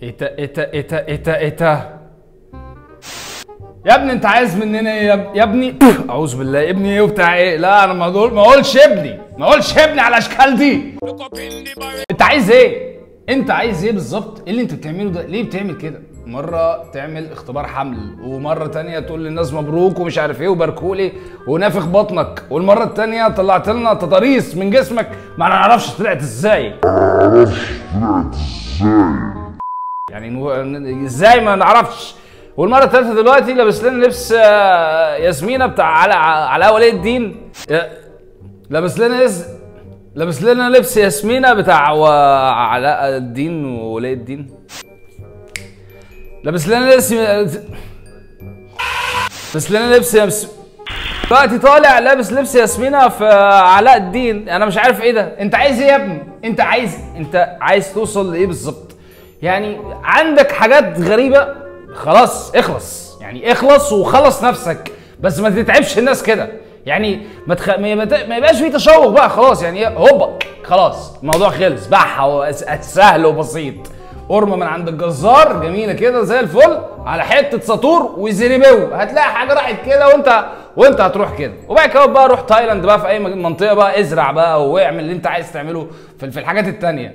ايه تا ايه تا ايه تا ايه تا ايه تا يا ابني انت عايز مننا ايه يا اب- يا ابني اعوذ بالله ابني ايه وبتاع ايه لا انا ما اقول ما اقولش ابني ما اقولش ابني على الاشكال دي انت عايز ايه انت عايز ايه بالظبط ايه اللي انت بتعمله ده ليه بتعمل كده مره تعمل اختبار حمل ومره تانية تقول للناس مبروك ومش عارف ايه وباركولي ونافخ بطنك والمره التانية طلعت لنا تضاريس من جسمك ما نعرفش طلعت ازاي يعني نو- ازاي ما نعرفش والمره الثالثه دلوقتي لابس لنا لبس آه، ياسمينه بتاع علاء علاء ولي الدين يا- لابس لنا لبس لابس لنا لبس ياسمينه بتاع و- علاء الدين وولي الدين لابس لنا لبس لابس لنا لبس يمس... دلوقتي طالع لابس لبس ياسمينه في علاء الدين انا مش عارف ايه ده انت عايز ايه يا ابني انت عايز انت عايز توصل لايه بالظبط يعني عندك حاجات غريبه خلاص اخلص يعني اخلص وخلص نفسك بس ما تتعبش الناس كده يعني ما تخ... ما ما ت- ما يبقاش في تشوق بقى خلاص يعني إيه، هوبا خلاص الموضوع خلص بحة وس- سهل وبسيط قرمه من عند الجزار جميله كده زي الفل على حته ساطور وزريبو هتلاقي حاجه راحت كده وانت وانت هتروح كده وبعد كده بقى روح تايلاند بقى في اي منطقه بقى ازرع بقى واعمل اللي انت عايز تعمله في في الحاجات التانيه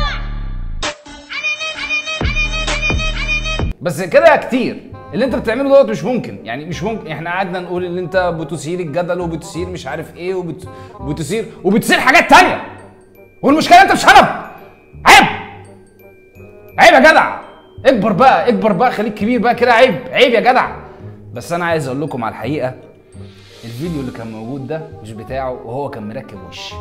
بس كده كتير اللي انت بتعمله دوت مش ممكن يعني مش ممكن احنا قعدنا نقول ان انت بتثير الجدل وبتثير مش عارف ايه وبت... وبتثير وبتثير حاجات تانية والمشكله انت مش شنب عيب عيب يا جدع اكبر بقى اكبر بقى خليك كبير بقى كده عيب عيب يا جدع بس انا عايز اقول لكم على الحقيقه الفيديو اللي كان موجود ده مش بتاعه وهو كان مركب وش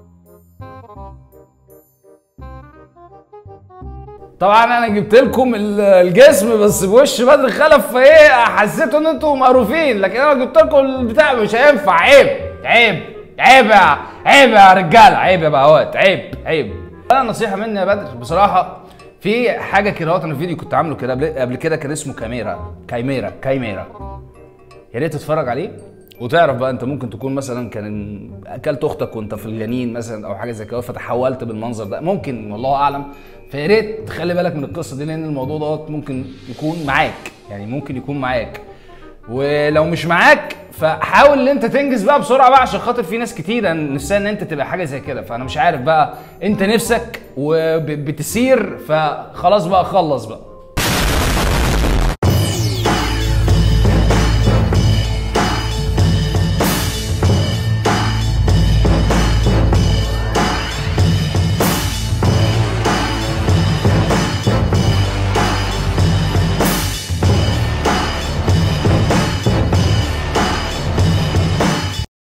طبعا انا جبت لكم ال- الجسم بس بوش بدر خلف فايه حسيتوا ان انتوا مقروفين لكن انا جبت لكم البتاع مش هينفع عيب عيب عيب يا عيب يا رجاله عيب يا بهوات عيب عيب انا نصيحه مني يا بدر بصراحه في حاجه كده اهوت انا فيديو كنت عامله كده قبل قبل كده كان اسمه كاميرا كايميرا كايميرا يا ريت تتفرج عليه وتعرف بقى انت ممكن تكون مثلا كان اكلت اختك وانت في الجنين مثلا او حاجه زي كده فتحولت بالمنظر ده ممكن والله اعلم فيا ريت تخلي بالك من القصه دي لان الموضوع دوت ممكن يكون معاك يعني ممكن يكون معاك ولو مش معاك فحاول ان انت تنجز بقى بسرعه بقى عشان خاطر في ناس كتيره نفسها ان انت تبقى حاجه زي كده فانا مش عارف بقى انت نفسك وبتسير فخلاص بقى خلص بقى